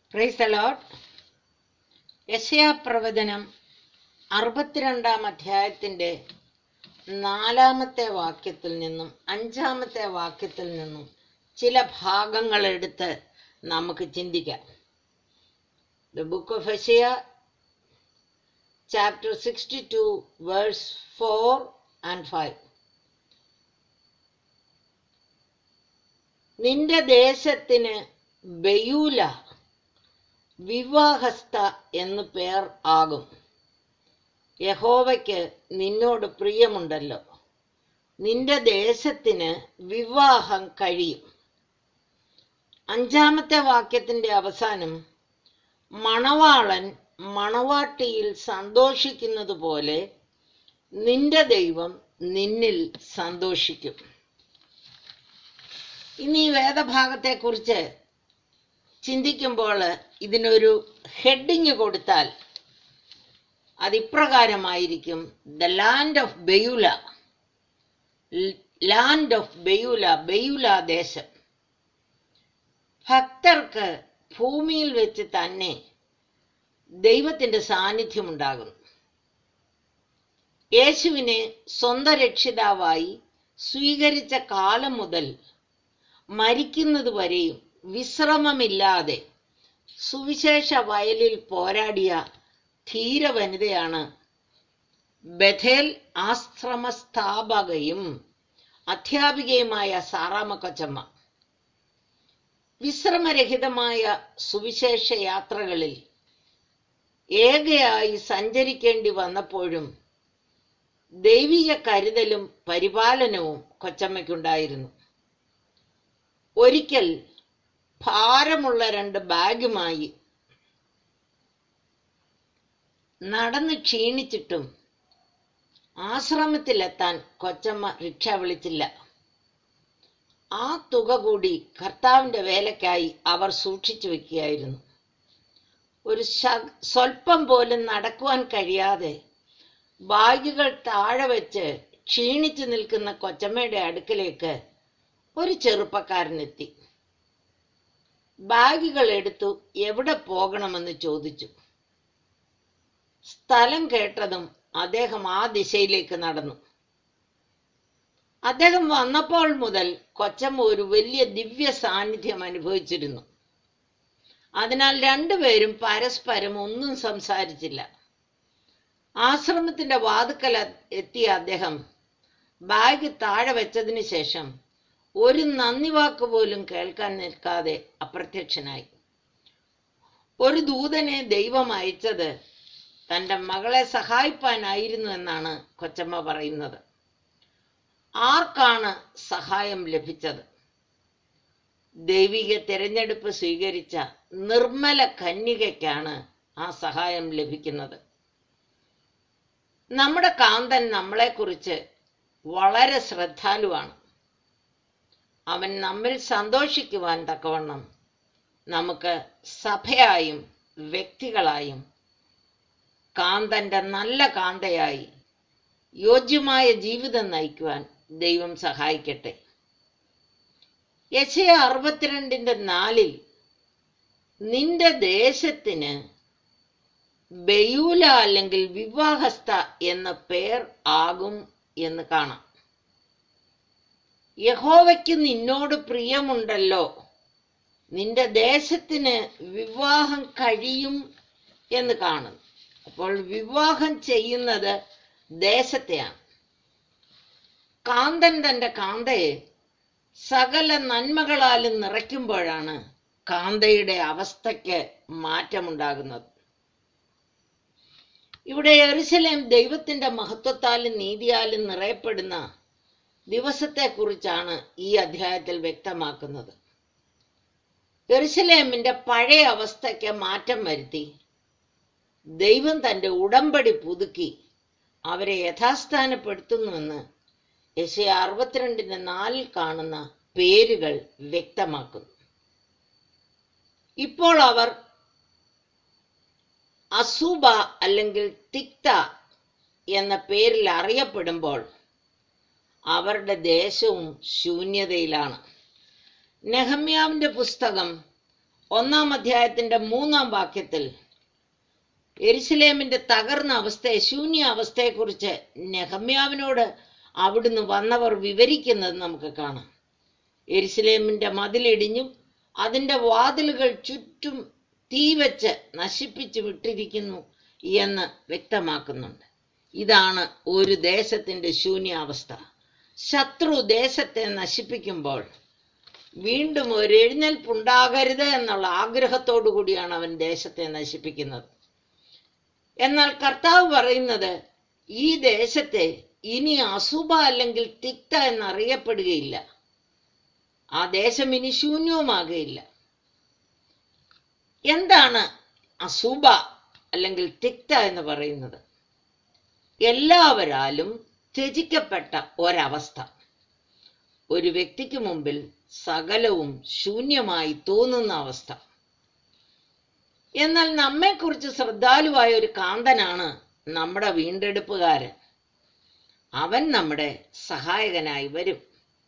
price allot യശയാ പ്രവചനം അറുപത്തിരണ്ടാം അധ്യായത്തിൻ്റെ നാലാമത്തെ വാക്യത്തിൽ നിന്നും അഞ്ചാമത്തെ വാക്യത്തിൽ നിന്നും ചില ഭാഗങ്ങൾ എടുത്ത് നമുക്ക് ചിന്തിക്കാം the book of Isaiah chapter sixty two verse four and five നിന്റെ ദേശത്തിന് ബയൂല വിവാഹസ്ഥ എന്നു പേർ ആകും യഹോവയ്ക്ക് നിന്നോട് പ്രിയമുണ്ടല്ലോ നിന്റെ ദേശത്തിന് വിവാഹം കഴിയും അഞ്ചാമത്തെ വാക്യത്തിന്റെ അവസാനം മണവാളൻ മണവാട്ടിയിൽ സന്തോഷിക്കുന്നത് പോലെ നിന്റെ ദൈവം നിന്നിൽ സന്തോഷിക്കും ഇനി ഈ വേദഭാഗത്തെക്കുറിച്ച് ചിന്തിക്കുമ്പോൾ ഇതിനൊരു ഹെഡിങ് കൊടുത്താൽ അതിപ്രകാരമായിരിക്കും the land of Beulah land of Beulah Beulah ദേശം ഭക്തർക്ക് ഭൂമിയിൽ വെച്ച് തന്നെ ദൈവത്തിന്റെ സാന്നിധ്യം ഉണ്ടാകുന്നു യേശുവിനെ സ്വന്തം രക്ഷിതാവായി സ്വീകരിച്ച കാലം മുതൽ മരിക്കുന്നത് വരെയും വിശ്രമമില്ലാതെ സുവിശേഷ വയലിൽ പോരാടിയ ധീര വനിതയാണ് ബഥേൽ ആശ്രമ സ്ഥാപകയും അധ്യാപികയുമായ സാറാമ കൊച്ചമ്മ വിശ്രമരഹിതമായ സുവിശേഷ യാത്രകളിൽ ഏകയായി സഞ്ചരിക്കേണ്ടി വന്നപ്പോഴും ദൈവിക കരുതലും പരിപാലനവും കൊച്ചമ്മയ്ക്കുണ്ടായിരുന്നു ഒരിക്കൽ ഭാരമുള്ള രണ്ട് ബാഗുമായി നടന്ന് ക്ഷീണിച്ചിട്ടും ആശ്രമത്തിലെത്താൻ കൊച്ചമ്മ റിക്ഷ വിളിച്ചില്ല ആ തുക കൂടി കർത്താവിന്റെ വേലയ്ക്കായി അവർ സൂക്ഷിച്ചു വെക്കുകയായിരുന്നു ഒരു സ്വൽപ്പം പോലും നടക്കുവാൻ കഴിയാതെ ബാഗുകൾ താഴെ വെച്ച് ക്ഷീണിച്ചു നിൽക്കുന്ന കൊച്ചമ്മയുടെ അടുക്കലേക്ക് ഒരു ചെറുപ്പക്കാരനെത്തി ബാഗുകൾ എടുത്തു എവിടെ പോകണമെന്ന് ചോദിച്ചു സ്ഥലം കേട്ടതും അദ്ദേഹം ആ ദിശയിലേക്ക് നടന്നു അദ്ദേഹം വന്നപ്പോൾ മുതൽ കൊച്ചമ്മ ഒരു വലിയ ദിവ്യ സാന്നിധ്യം അനുഭവിച്ചിരുന്നു അതിനാൽ രണ്ടുപേരും പരസ്പരം ഒന്നും സംസാരിച്ചില്ല ആശ്രമത്തിന്റെ വാതുക്കൽ എത്തിയ അദ്ദേഹം ബാഗ് താഴെ വെച്ചതിന് ശേഷം ഒരു നന്ദി വാക്ക് പോലും കേൾക്കാൻ നിൽക്കാതെ അപ്രത്യക്ഷനായി ഒരു ദൂതനെ ദൈവം അയച്ചത് തൻ്റെ മകളെ സഹായിപ്പാനായിരുന്നു എന്നാണ് കൊച്ചമ്മ പറയുന്നത് ആർക്കാണ് സഹായം ലഭിച്ചത് ദൈവിക തിരഞ്ഞെടുപ്പ് സ്വീകരിച്ച നിർമ്മല കന്യകയ്ക്കാണ് ആ സഹായം ലഭിക്കുന്നത് നമ്മുടെ കാന്തൻ നമ്മളെക്കുറിച്ച് വളരെ ശ്രദ്ധാലുവാണ് അവൻ നമ്മിൽ സന്തോഷിക്കുവാൻ തക്കവണ്ണം നമുക്ക് സഭയായും വ്യക്തികളായും കാന്തന്റെ നല്ല കാന്തയായി യോജ്യമായ ജീവിതം നയിക്കുവാൻ ദൈവം സഹായിക്കട്ടെ യശയ അറുപത്തിരണ്ടിന്റെ നാലിൽ നിന്റെ ദേശത്തിന് ബയൂല അല്ലെങ്കിൽ വിവാഹസ്ഥ എന്ന പേർ ആകും എന്ന് കാണാം യഹോവയ്ക്ക് നിന്നോട് പ്രിയമുണ്ടല്ലോ നിന്റെ ദേശത്തിന് വിവാഹം കഴിയും എന്ന് കാണുന്നു അപ്പോൾ വിവാഹം ചെയ്യുന്നത് ദേശത്തെയാണ് കാന്തൻ തന്റെ കാന്തയെ സകല നന്മകളാലും നിറയ്ക്കുമ്പോഴാണ് കാന്തയുടെ അവസ്ഥയ്ക്ക് മാറ്റമുണ്ടാകുന്നത് ഇവിടെ എറുസലേം ദൈവത്തിന്റെ മഹത്വത്താലും നീതിയാലും നിറയപ്പെടുന്ന ദിവസത്തെക്കുറിച്ചാണ് ഈ അധ്യായത്തിൽ വ്യക്തമാക്കുന്നത് എറുസലേമിന്റെ പഴയ അവസ്ഥയ്ക്ക് മാറ്റം വരുത്തി ദൈവം തന്റെ ഉടമ്പടി പുതുക്കി അവരെ യഥാസ്ഥാനപ്പെടുത്തുന്നുവെന്ന് യശയ അറുപത്തിരണ്ടിന്റെ നാലിൽ കാണുന്ന പേരുകൾ വ്യക്തമാക്കുന്നു ഇപ്പോൾ അവർ അസൂബ അല്ലെങ്കിൽ തിക്ത എന്ന പേരിൽ അറിയപ്പെടുമ്പോൾ അവരുടെ ദേശവും ശൂന്യതയിലാണ് നെഹമ്യാവിന്റെ പുസ്തകം ഒന്നാം അധ്യായത്തിന്റെ മൂന്നാം വാക്യത്തിൽ എരിശിലേമിന്റെ തകർന്ന അവസ്ഥയെ ശൂന്യ അവസ്ഥയെക്കുറിച്ച് നെഹമ്യാവിനോട് അവിടുന്ന് വന്നവർ വിവരിക്കുന്നത് നമുക്ക് കാണാം എരിശിലേമിന്റെ മതിലിടിഞ്ഞും അതിന്റെ വാതിലുകൾ ചുറ്റും തീ വെച്ച് നശിപ്പിച്ചു വിട്ടിരിക്കുന്നു എന്ന് വ്യക്തമാക്കുന്നുണ്ട് ഇതാണ് ഒരു ദേശത്തിന്റെ ശൂന്യാവസ്ഥ ശത്രു ദേശത്തെ നശിപ്പിക്കുമ്പോൾ വീണ്ടും ഒരു എഴുന്നേൽപ്പുണ്ടാകരുത് എന്നുള്ള ആഗ്രഹത്തോടു കൂടിയാണ് അവൻ ദേശത്തെ നശിപ്പിക്കുന്നത് എന്നാൽ കർത്താവ് പറയുന്നത് ഈ ദേശത്തെ ഇനി അസുബ അല്ലെങ്കിൽ തിക്ത എന്നറിയപ്പെടുകയില്ല ആ ദേശം ഇനി ശൂന്യവുമാകുകയില്ല എന്താണ് അസുബ അല്ലെങ്കിൽ തിക്ത എന്ന് പറയുന്നത് എല്ലാവരാലും ത്യജിക്കപ്പെട്ട ഒരവസ്ഥ ഒരു വ്യക്തിക്ക് മുമ്പിൽ സകലവും ശൂന്യമായി തോന്നുന്ന അവസ്ഥ എന്നാൽ നമ്മെക്കുറിച്ച് ശ്രദ്ധാലുവായ ഒരു കാന്തനാണ് നമ്മുടെ വീണ്ടെടുപ്പുകാരൻ അവൻ നമ്മുടെ സഹായകനായി വരും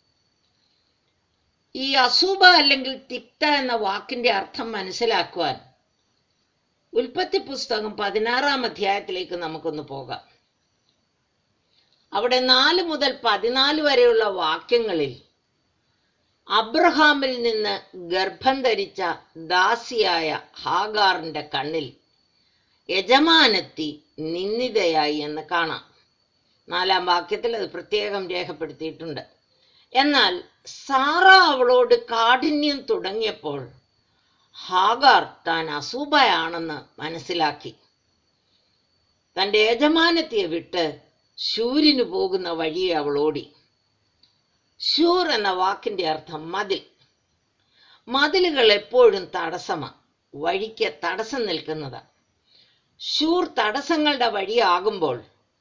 ഈ അസൂബ അല്ലെങ്കിൽ തിക്ത എന്ന വാക്കിന്റെ അർത്ഥം മനസ്സിലാക്കുവാൻ ഉൽപ്പത്തി പുസ്തകം പതിനാറാം അധ്യായത്തിലേക്ക് നമുക്കൊന്ന് പോകാം അവിടെ നാല് മുതൽ പതിനാല് വരെയുള്ള വാക്യങ്ങളിൽ അബ്രഹാമിൽ നിന്ന് ഗർഭം ധരിച്ച ദാസിയായ ഹാഗാറിന്റെ കണ്ണിൽ യജമാനത്തി നിന്ദിതയായി എന്ന് കാണാം നാലാം വാക്യത്തിൽ അത് പ്രത്യേകം രേഖപ്പെടുത്തിയിട്ടുണ്ട് എന്നാൽ സാറ അവളോട് കാഠിന്യം തുടങ്ങിയപ്പോൾ ഹാഗാർ താൻ അസൂബയാണെന്ന് മനസ്സിലാക്കി തന്റെ യജമാനത്തിയെ വിട്ട് ശൂരിന് പോകുന്ന വഴിയെ അവൾ ഓടി ശൂർ എന്ന വാക്കിന്റെ അർത്ഥം മതിൽ മതിലുകൾ എപ്പോഴും തടസ്സമാണ് വഴിക്ക് തടസ്സം നിൽക്കുന്നതാണ് ശൂർ തടസ്സങ്ങളുടെ വഴിയാകുമ്പോൾ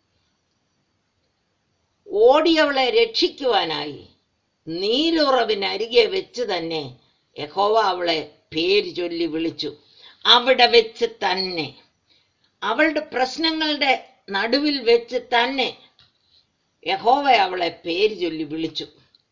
ഓടിയവളെ രക്ഷിക്കുവാനായി നീരുറവിനരികെ വെച്ച് തന്നെ യഹോവ അവളെ പേര് ചൊല്ലി വിളിച്ചു അവിടെ വെച്ച് തന്നെ അവളുടെ പ്രശ്നങ്ങളുടെ നടുവിൽ വെച്ച് തന്നെ യഹോവ അവളെ പേര് ചൊല്ലി വിളിച്ചു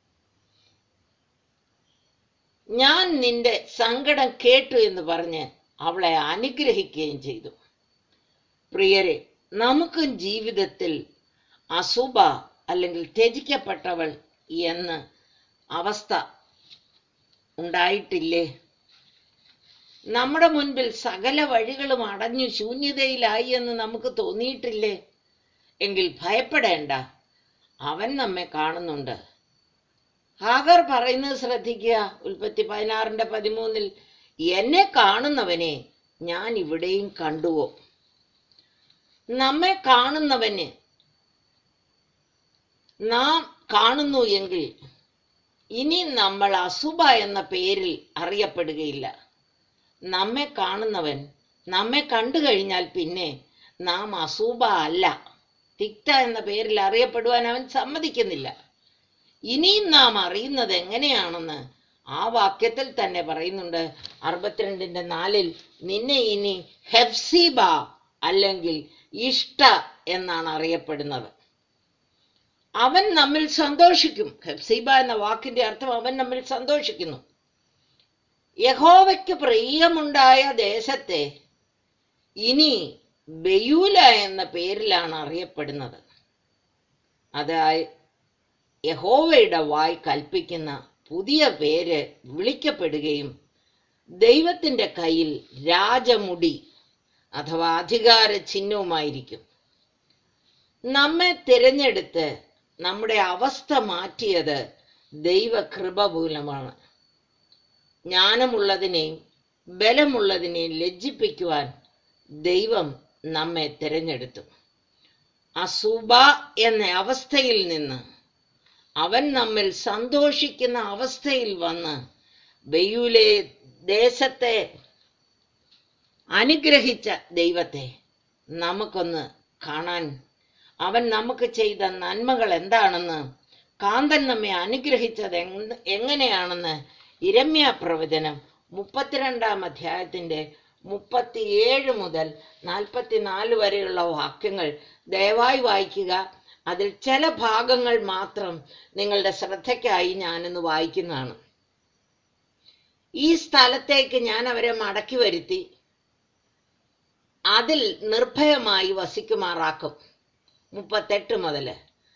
ഞാൻ നിന്റെ സങ്കടം കേട്ടു എന്ന് പറഞ്ഞ് അവളെ അനുഗ്രഹിക്കുകയും ചെയ്തു പ്രിയരെ നമുക്കും ജീവിതത്തിൽ അസുബ അല്ലെങ്കിൽ ത്യജിക്കപ്പെട്ടവൾ എന്ന് അവസ്ഥ ഉണ്ടായിട്ടില്ലേ നമ്മുടെ മുൻപിൽ സകല വഴികളും അടഞ്ഞു ശൂന്യതയിലായി എന്ന് നമുക്ക് തോന്നിയിട്ടില്ലേ എങ്കിൽ ഭയപ്പെടേണ്ട അവൻ നമ്മെ കാണുന്നുണ്ട് ഹാഗർ പറയുന്നത് ശ്രദ്ധിക്കുക ഉൽപ്പത്തി പതിനാറിന്റെ പതിമൂന്നിൽ എന്നെ കാണുന്നവനെ ഞാൻ ഇവിടെയും കണ്ടുവോ നമ്മെ കാണുന്നവന് നാം കാണുന്നു എങ്കിൽ ഇനി നമ്മൾ അസുബ എന്ന പേരിൽ അറിയപ്പെടുകയില്ല നമ്മെ കാണുന്നവൻ നമ്മെ കണ്ടു കഴിഞ്ഞാൽ പിന്നെ നാം അസൂബ അല്ല തിക്ത എന്ന പേരിൽ അറിയപ്പെടുവാൻ അവൻ സമ്മതിക്കുന്നില്ല ഇനിയും നാം അറിയുന്നത് എങ്ങനെയാണെന്ന് ആ വാക്യത്തിൽ തന്നെ പറയുന്നുണ്ട് അറുപത്തിരണ്ടിന്റെ നാലിൽ നിന്നെ ഇനി ഹെഫ്സീബ അല്ലെങ്കിൽ ഇഷ്ട എന്നാണ് അറിയപ്പെടുന്നത് അവൻ നമ്മിൽ സന്തോഷിക്കും ഹെഫ്സീബ എന്ന വാക്കിന്റെ അർത്ഥം അവൻ നമ്മിൽ സന്തോഷിക്കുന്നു യഹോവയ്ക്ക് പ്രിയമുണ്ടായ ദേശത്തെ ഇനി ബെയൂല എന്ന പേരിലാണ് അറിയപ്പെടുന്നത് അതായി യഹോവയുടെ വായ് കൽപ്പിക്കുന്ന പുതിയ പേര് വിളിക്കപ്പെടുകയും ദൈവത്തിന്റെ കയ്യിൽ രാജമുടി അഥവാ അധികാര ചിഹ്നവുമായിരിക്കും നമ്മെ തിരഞ്ഞെടുത്ത് നമ്മുടെ അവസ്ഥ മാറ്റിയത് ദൈവകൃപ മൂലമാണ് ജ്ഞാനമുള്ളതിനെയും ബലമുള്ളതിനെയും ലജ്ജിപ്പിക്കുവാൻ ദൈവം നമ്മെ തിരഞ്ഞെടുത്തു അസൂബ എന്ന അവസ്ഥയിൽ നിന്ന് അവൻ നമ്മിൽ സന്തോഷിക്കുന്ന അവസ്ഥയിൽ വന്ന് ബെയ്യൂലെ ദേശത്തെ അനുഗ്രഹിച്ച ദൈവത്തെ നമുക്കൊന്ന് കാണാൻ അവൻ നമുക്ക് ചെയ്ത നന്മകൾ എന്താണെന്ന് കാന്തൻ നമ്മെ അനുഗ്രഹിച്ചത് എങ്- എങ്ങനെയാണെന്ന് ഇരമ്യ പ്രവചനം മുപ്പത്തിരണ്ടാം അധ്യായത്തിന്റെ മുപ്പത്തിയേഴ് മുതൽ നാൽപ്പത്തിനാല് വരെയുള്ള വാക്യങ്ങൾ ദയവായി വായിക്കുക അതിൽ ചില ഭാഗങ്ങൾ മാത്രം നിങ്ങളുടെ ശ്രദ്ധയ്ക്കായി ഞാനിന്ന് വായിക്കുന്നതാണ് ഈ സ്ഥലത്തേക്ക് ഞാൻ അവരെ മടക്കി വരുത്തി അതിൽ നിർഭയമായി വസിക്കുമാറാക്കും മുപ്പത്തെട്ട് മുതൽ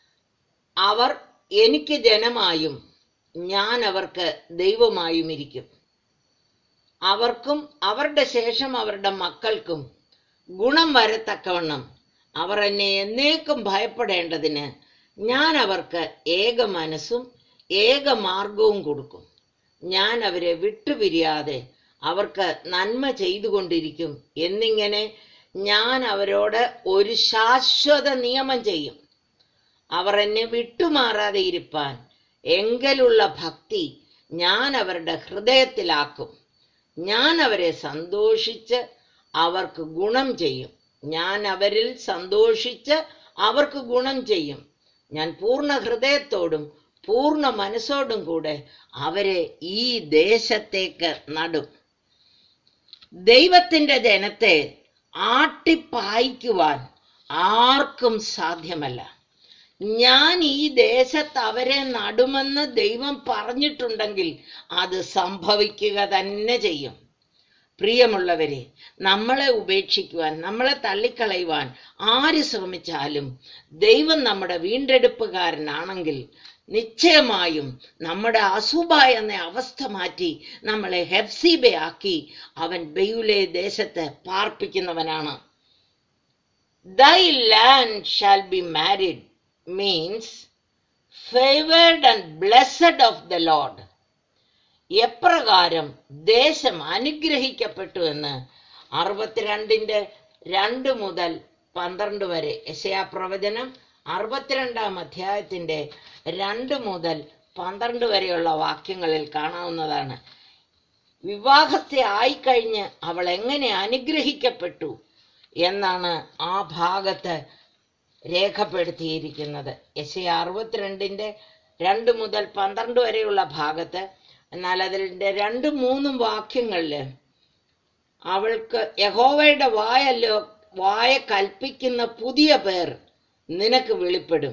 അവർ എനിക്ക് ജനമായും ഞാൻ അവർക്ക് ദൈവമായും ഇരിക്കും അവർക്കും അവരുടെ ശേഷം അവരുടെ മക്കൾക്കും ഗുണം വരത്തക്കവണ്ണം അവർ എന്നെ എന്നേക്കും ഭയപ്പെടേണ്ടതിന് ഞാൻ അവർക്ക് ഏക മനസ്സും ഏക മാർഗവും കൊടുക്കും ഞാൻ അവരെ വിട്ടുപിരിയാതെ അവർക്ക് നന്മ ചെയ്തുകൊണ്ടിരിക്കും എന്നിങ്ങനെ ഞാൻ അവരോട് ഒരു ശാശ്വത നിയമം ചെയ്യും അവർ എന്നെ വിട്ടുമാറാതെ ഇരിപ്പാൻ എങ്കലുള്ള ഭക്തി ഞാൻ അവരുടെ ഹൃദയത്തിലാക്കും ഞാൻ അവരെ സന്തോഷിച്ച് അവർക്ക് ഗുണം ചെയ്യും ഞാൻ അവരിൽ സന്തോഷിച്ച് അവർക്ക് ഗുണം ചെയ്യും ഞാൻ പൂർണ്ണ ഹൃദയത്തോടും പൂർണ്ണ മനസ്സോടും കൂടെ അവരെ ഈ ദേശത്തേക്ക് നടും ദൈവത്തിന്റെ ജനത്തെ ആട്ടിപ്പായിക്കുവാൻ ആർക്കും സാധ്യമല്ല ഞാൻ ഈ ദേശത്ത് അവരെ നടുമെന്ന് ദൈവം പറഞ്ഞിട്ടുണ്ടെങ്കിൽ അത് സംഭവിക്കുക തന്നെ ചെയ്യും പ്രിയമുള്ളവരെ നമ്മളെ ഉപേക്ഷിക്കുവാൻ നമ്മളെ തള്ളിക്കളയുവാൻ ആര് ശ്രമിച്ചാലും ദൈവം നമ്മുടെ വീണ്ടെടുപ്പുകാരനാണെങ്കിൽ നിശ്ചയമായും നമ്മുടെ അസുബ എന്ന അവസ്ഥ മാറ്റി നമ്മളെ ഹെഫ്സീബയാക്കി അവൻ ബെയുലെ ദേശത്ത് പാർപ്പിക്കുന്നവനാണ് thy land shall be married means favoured and blessed of the lord എപ്രകാരം ദേശം അനുഗ്രഹിക്കപ്പെട്ടു എന്ന് അറുപത്തിരണ്ടിന്റെ രണ്ട് മുതൽ പന്ത്രണ്ട് വരെ യശയാ പ്രവചനം അറുപത്തിരണ്ടാം അധ്യായത്തിന്റെ രണ്ട് മുതൽ പന്ത്രണ്ട് വരെയുള്ള വാക്യങ്ങളിൽ കാണാവുന്നതാണ് വിവാഹത്തെ ആയിക്കഴിഞ്ഞ് അവൾ എങ്ങനെ അനുഗ്രഹിക്കപ്പെട്ടു എന്നാണ് ആ ഭാഗത്ത് രേഖപ്പെടുത്തിയിരിക്കുന്നത് യശയ അറുപത്തിരണ്ടിന്റെ രണ്ട് മുതൽ പന്ത്രണ്ട് വരെയുള്ള ഭാഗത്ത് എന്നാൽ അതിൻ്റെ രണ്ട് മൂന്നും വാക്യങ്ങളിൽ അവൾക്ക് യഹോവയുടെ വായല്ലോ വായ കൽപ്പിക്കുന്ന പുതിയ പേർ നിനക്ക് വെളിപ്പെടും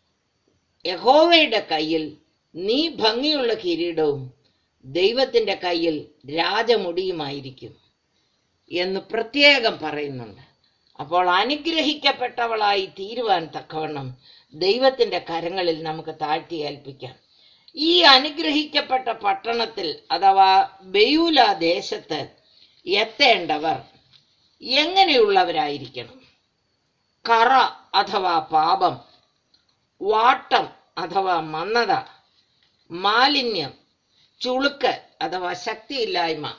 യഹോവയുടെ കയ്യിൽ നീ ഭംഗിയുള്ള കിരീടവും ദൈവത്തിന്റെ കയ്യിൽ രാജമുടിയുമായിരിക്കും എന്ന് പ്രത്യേകം പറയുന്നുണ്ട് അപ്പോൾ അനുഗ്രഹിക്കപ്പെട്ടവളായി തീരുവാൻ തക്കവണ്ണം ദൈവത്തിന്റെ കരങ്ങളിൽ നമുക്ക് താഴ്ത്തി ഏൽപ്പിക്കാം ഈ അനുഗ്രഹിക്കപ്പെട്ട പട്ടണത്തിൽ അഥവാ ബെയൂല ദേശത്ത് എത്തേണ്ടവർ എങ്ങനെയുള്ളവരായിരിക്കണം കറ അഥവാ പാപം വാട്ടം അഥവാ മന്നത മാലിന്യം ചുളുക്ക് അഥവാ ശക്തിയില്ലായ്മ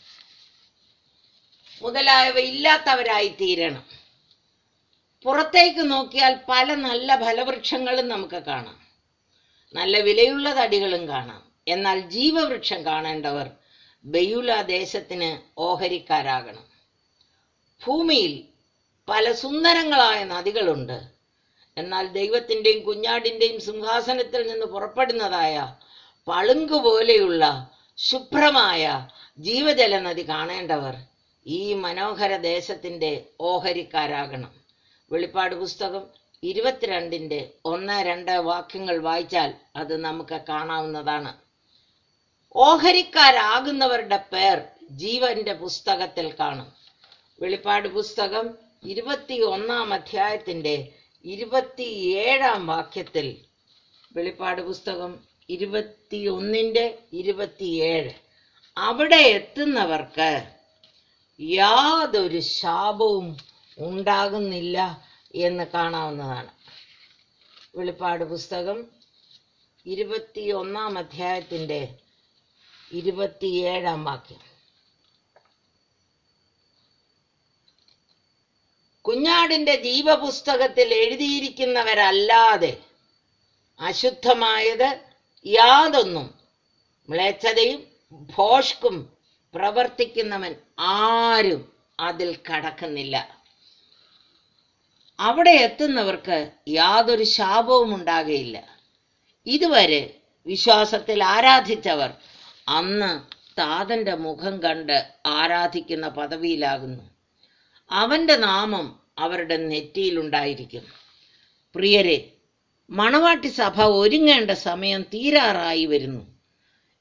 മുതലായവ ഇല്ലാത്തവരായി തീരണം പുറത്തേക്ക് നോക്കിയാൽ പല നല്ല ഫലവൃക്ഷങ്ങളും നമുക്ക് കാണാം നല്ല വിലയുള്ള തടികളും കാണാം എന്നാൽ ജീവവൃക്ഷം കാണേണ്ടവർ ബെയുല ദേശത്തിന് ഓഹരിക്കാരാകണം ഭൂമിയിൽ പല സുന്ദരങ്ങളായ നദികളുണ്ട് എന്നാൽ ദൈവത്തിൻ്റെയും കുഞ്ഞാടിൻ്റെയും സിംഹാസനത്തിൽ നിന്ന് പുറപ്പെടുന്നതായ പളുങ്ക് പോലെയുള്ള ശുഭ്രമായ ജീവജല നദി കാണേണ്ടവർ ഈ മനോഹര ദേശത്തിൻ്റെ ഓഹരിക്കാരാകണം വെളിപ്പാട് പുസ്തകം ഇരുപത്തിരണ്ടിൻ്റെ ഒന്ന് രണ്ട് വാക്യങ്ങൾ വായിച്ചാൽ അത് നമുക്ക് കാണാവുന്നതാണ് ഓഹരിക്കാരാകുന്നവരുടെ പേർ ജീവന്റെ പുസ്തകത്തിൽ കാണും വെളിപ്പാട് പുസ്തകം ഇരുപത്തി ഒന്നാം അധ്യായത്തിൻ്റെ ഇരുപത്തിയേഴാം വാക്യത്തിൽ വെളിപ്പാട് പുസ്തകം ഇരുപത്തി ഒന്നിൻ്റെ ഇരുപത്തിയേഴ് അവിടെ എത്തുന്നവർക്ക് യാതൊരു ശാപവും ഉണ്ടാകുന്നില്ല എന്ന് കാണാവുന്നതാണ് വെളിപ്പാട് പുസ്തകം ഇരുപത്തി ഒന്നാം അധ്യായത്തിൻ്റെ ഇരുപത്തിയേഴാം വാക്യം കുഞ്ഞാടിന്റെ ജീവപുസ്തകത്തിൽ എഴുതിയിരിക്കുന്നവരല്ലാതെ അശുദ്ധമായത് യാതൊന്നും മ്ലേച്ഛതയും ഭോഷ്കും പ്രവർത്തിക്കുന്നവൻ ആരും അതിൽ കടക്കുന്നില്ല അവിടെ എത്തുന്നവർക്ക് യാതൊരു ശാപവും ഉണ്ടാകുകയില്ല ഇതുവരെ വിശ്വാസത്തിൽ ആരാധിച്ചവർ അന്ന് താതന്റെ മുഖം കണ്ട് ആരാധിക്കുന്ന പദവിയിലാകുന്നു അവന്റെ നാമം അവരുടെ നെറ്റിയിലുണ്ടായിരിക്കും പ്രിയരെ മണവാട്ടി സഭ ഒരുങ്ങേണ്ട സമയം തീരാറായി വരുന്നു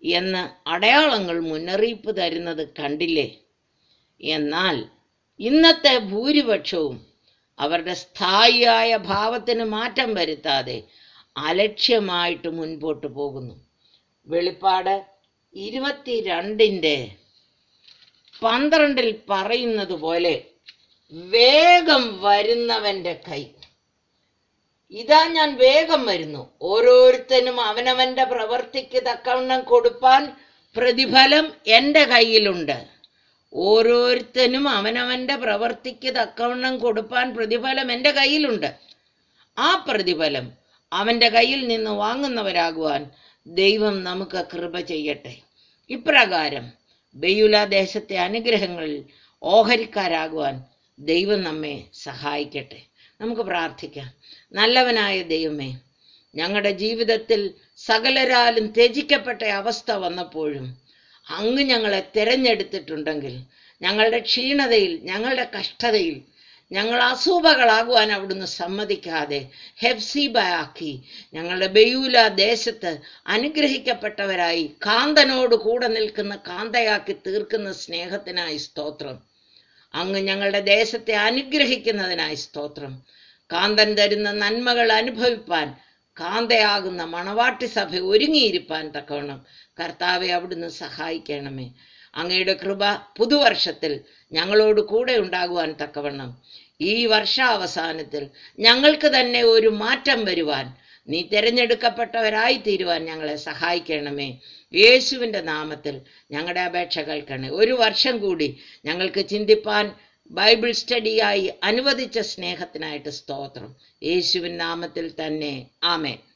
എന്ന് അടയാളങ്ങൾ മുന്നറിയിപ്പ് തരുന്നത് കണ്ടില്ലേ എന്നാൽ ഇന്നത്തെ ഭൂരിപക്ഷവും അവരുടെ സ്ഥായിയായ ഭാവത്തിന് മാറ്റം വരുത്താതെ അലക്ഷ്യമായിട്ട് മുൻപോട്ട് പോകുന്നു വെളിപ്പാട് ഇരുപത്തിരണ്ടിൻ്റെ പന്ത്രണ്ടിൽ പറയുന്നത് പോലെ വേഗം വരുന്നവന്റെ കൈ ഇതാ ഞാൻ വേഗം വരുന്നു ഓരോരുത്തനും അവനവന്റെ പ്രവർത്തിക്ക് തക്കവണ്ണം കൊടുപ്പാൻ പ്രതിഫലം എൻ്റെ കയ്യിലുണ്ട് ഓരോരുത്തനും അവനവന്റെ പ്രവർത്തിക്ക് തക്കവണ്ണം കൊടുപ്പാൻ പ്രതിഫലം എൻ്റെ കയ്യിലുണ്ട് ആ പ്രതിഫലം അവന്റെ കയ്യിൽ നിന്ന് വാങ്ങുന്നവരാകുവാൻ ദൈവം നമുക്ക് കൃപ ചെയ്യട്ടെ ഇപ്രകാരം ബെയുല ദേശത്തെ അനുഗ്രഹങ്ങളിൽ ഓഹരിക്കാരാകുവാൻ ദൈവം നമ്മെ സഹായിക്കട്ടെ നമുക്ക് പ്രാർത്ഥിക്കാം നല്ലവനായ ദൈവമേ ഞങ്ങളുടെ ജീവിതത്തിൽ സകലരാലും ത്യജിക്കപ്പെട്ട അവസ്ഥ വന്നപ്പോഴും അങ്ങ് ഞങ്ങളെ തിരഞ്ഞെടുത്തിട്ടുണ്ടെങ്കിൽ ഞങ്ങളുടെ ക്ഷീണതയിൽ ഞങ്ങളുടെ കഷ്ടതയിൽ ഞങ്ങൾ അസൂപകളാകുവാൻ അവിടുന്ന് സമ്മതിക്കാതെ ഹെഫ്സീബയാക്കി ഞങ്ങളുടെ ബെയൂല ദേശത്ത് അനുഗ്രഹിക്കപ്പെട്ടവരായി കാന്തനോട് കൂടെ നിൽക്കുന്ന കാന്തയാക്കി തീർക്കുന്ന സ്നേഹത്തിനായി സ്തോത്രം അങ്ങ് ഞങ്ങളുടെ ദേശത്തെ അനുഗ്രഹിക്കുന്നതിനായി സ്തോത്രം കാന്തൻ തരുന്ന നന്മകൾ അനുഭവിപ്പാൻ കാന്തയാകുന്ന മണവാട്ടി സഭ ഒരുങ്ങിയിരിപ്പാൻ തക്കവണ്ണം കർത്താവെ അവിടുന്ന് സഹായിക്കണമേ അങ്ങയുടെ കൃപ പുതുവർഷത്തിൽ ഞങ്ങളോട് കൂടെ ഉണ്ടാകുവാൻ തക്കവണ്ണം ഈ വർഷാവസാനത്തിൽ ഞങ്ങൾക്ക് തന്നെ ഒരു മാറ്റം വരുവാൻ നീ തിരഞ്ഞെടുക്കപ്പെട്ടവരായി തീരുവാൻ ഞങ്ങളെ സഹായിക്കണമേ യേശുവിൻ്റെ നാമത്തിൽ ഞങ്ങളുടെ അപേക്ഷ കേൾക്കണേ ഒരു വർഷം കൂടി ഞങ്ങൾക്ക് ചിന്തിപ്പാൻ ബൈബിൾ സ്റ്റഡിയായി അനുവദിച്ച സ്നേഹത്തിനായിട്ട് സ്തോത്രം യേശുവിൻ നാമത്തിൽ തന്നെ ആമേൻ